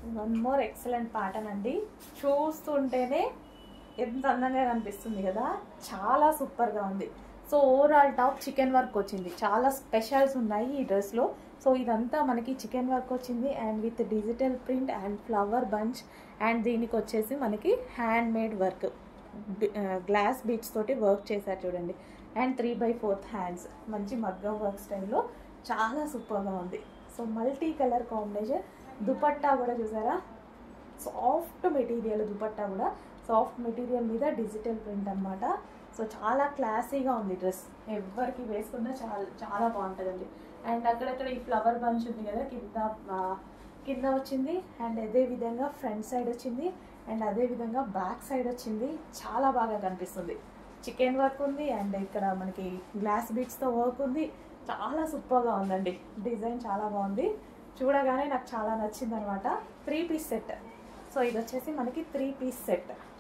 one more excellent pattern అండి చూస్తుంటేనే ఎంత అందంగా కనిపిస్తుంది కదా చాలా సూపర్గా ఉంది so overall top chicken work వచ్చింది చాలా స్పెషల్స్ ఉన్నాయి ఈ డ్రెస్లో సో ఇదంతా మనకి చికెన్ వర్క్ వచ్చింది and with digital print and flower bunch and దీనికి వచ్చేసి మనకి hand made work glass beads తోటి వర్క్ చేశారు చూడండి and three by fourth hands మంచి మగ్గం వర్క్ స్టైల్లో చాలా సూపర్గా ఉంది so multi colour combination dupatta కూడా చూసారా సాఫ్ట్ మెటీరియల్ దుపట్టా కూడా సాఫ్ట్ మెటీరియల్ మీద డిజిటల్ ప్రింట్ అన్నమాట సో చాలా క్లాసీగా ఉంది డ్రెస్ ఎవరికి వేసుకున్నా చాలా చాలా బాగుంటుందండి అండ్ అక్కడక్కడ ఈ ఫ్లవర్ బంచ్ ఉంది కదా కింద ఆ, కింద వచ్చింది అండ్ అదే విధంగా ఫ్రంట్ సైడ్ వచ్చింది అండ్ అదే విధంగా బ్యాక్ సైడ్ వచ్చింది చాలా బాగా కనిపిస్తుంది చికెన్ వర్క్ ఉంది అండ్ ఇక్కడ మనకి గ్లాస్ బీట్స్తో వర్క్ ఉంది చాలా సూపర్గా ఉందండి డిజైన్ చాలా బాగుంది చూడగానే నాకు చాలా నచ్చింది అనమాట త్రీ పీస్ సెట్ సో ఇది వచ్చేసి మనకి త్రీ పీస్ సెట్